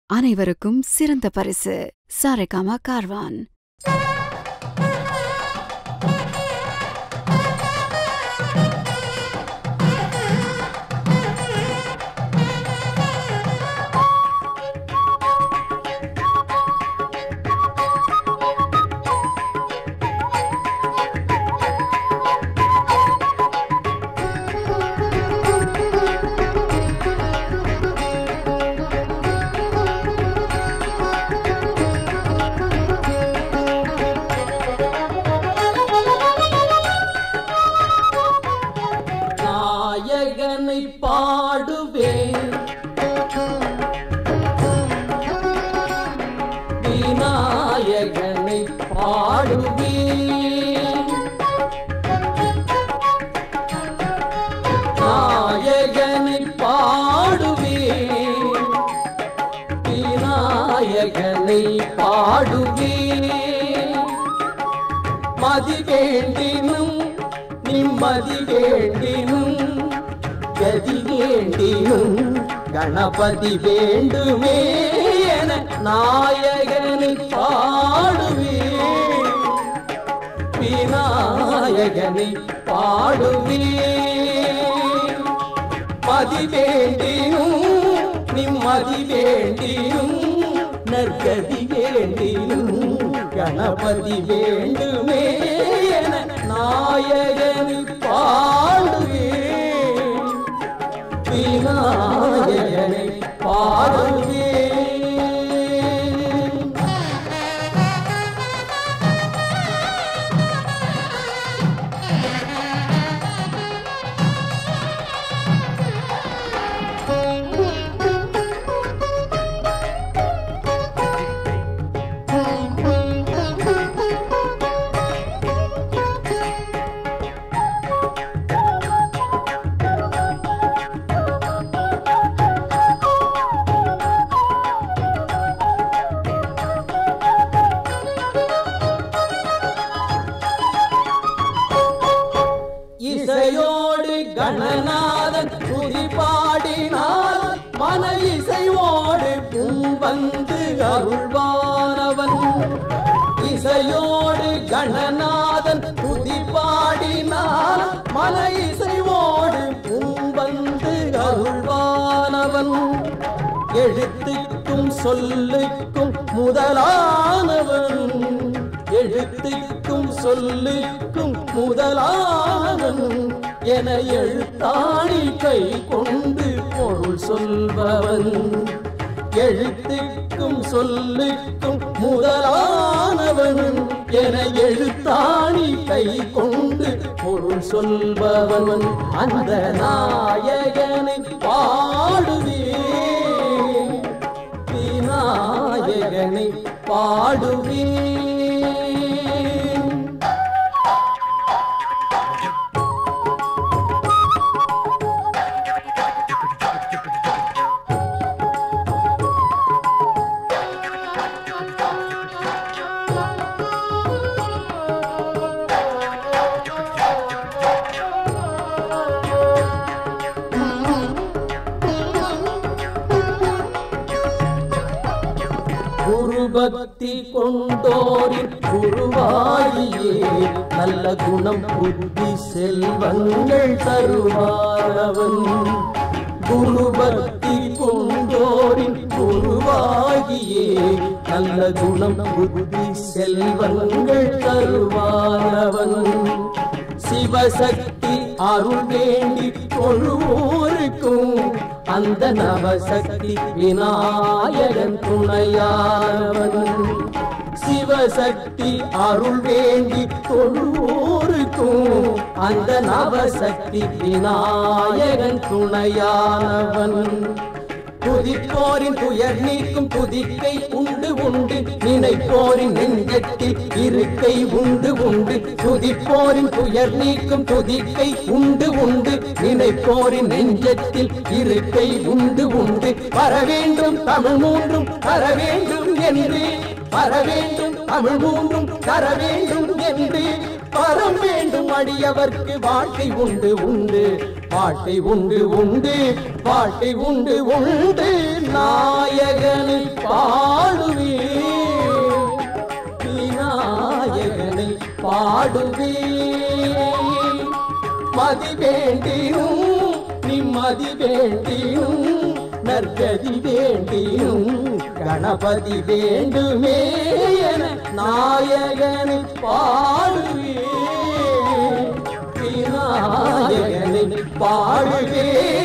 அனைவருக்கும் சிறந்த பரிசு சாரேகாமா கார்வான் நாயகனை பாடுவேன் விநாயகனை பாடுவேன் நாயகனை பாடுவேன் விநாயகனை பாடுவேன் மதி வேண்டினும் நிம்மதி வேண்டினும் கதி வேண்டினும் கணபதி வேண்டுமே என நாயகனை பாடுவேன் விநாயகனை பாடுவேன் மதி வேண்டினும் நிம்மதி வேண்டினும் நற்கதி வேண்டினும் கணபதி வேண்டுமே என நாயகனை பாடுவேன் விநாயகனை பாடுவேன் இசையோடு கணநாதன் துதி பாடினால் மன இசையோடு புன் வந்து அருள்வானவன் இசையோடு கணநாதன் துதி பாடினால் மன இசையோடு புன் வந்து அருள்வானவன் எழுத்துக்கும் சொல்லுக்கும் முதலானவன் எழுத்துக்கும் சொல்லுக்கும் முதலானவன் என எழுத்தாணி கை கொண்டு பொருள் சொல்பவன் எழுத்துக்கும் சொல்லுக்கும் முதலானவன் என எழுத்தாணி கை கொண்டு பொருள் சொல்பவன் அந்த நாயகனை பாடுவேன் விநாயகனை பாடுவேன் குரு பக்தி கொண்டோரின் குருவாயியே நல்ல குணம் புத்தி செல்வங்கள் தருவாரவன் குரு பக்தி கொண்டோரின் குருவாகியே நல்ல குணம் புத்தி செல்வங்கள் தருவாரவன் சிவசக்தி அருள் வேண்டி தொழுவோருக்கும் அந்த நவசக்தி விநாயகன் துணையானவன் சிவசக்தி அருள் வேண்டி தொழுவோருக்கும் அந்த நவசக்தி விநாயகன் துணையானவன் துதிப்போரின் துயர் நீக்கும் துதிக்கை உண்டு உண்டு நினைப்போரின் நெஞ்சத்தில் இருக்கை உண்டு உண்டு துதிப்போரின் துயர் நீக்கும் துதிக்கை உண்டு உண்டு நினைப்போரின் நெஞ்சத்தில் இருக்கை உண்டு உண்டு வர வேண்டும் தமிழ் மூன்றும் வர வேண்டும் என்று வர வேண்டும் தமிழ் மூன்றும் தர வேண்டும் என்று வரம் வேண்டும் அடியவர்க்கு வாழ்க்கை உண்டு உண்டு வாழ்க்கை உண்டு உண்டு வாழ்க்கை உண்டு உண்டு நாயகனை பாடுவே மதி வேண்டினும் நிம்மதி வேண்டினும் நற்கதி வேண்டினும் கணபதி வேண்டுமே என நாயகனை பாடுவே விநாயகனை பாடுவே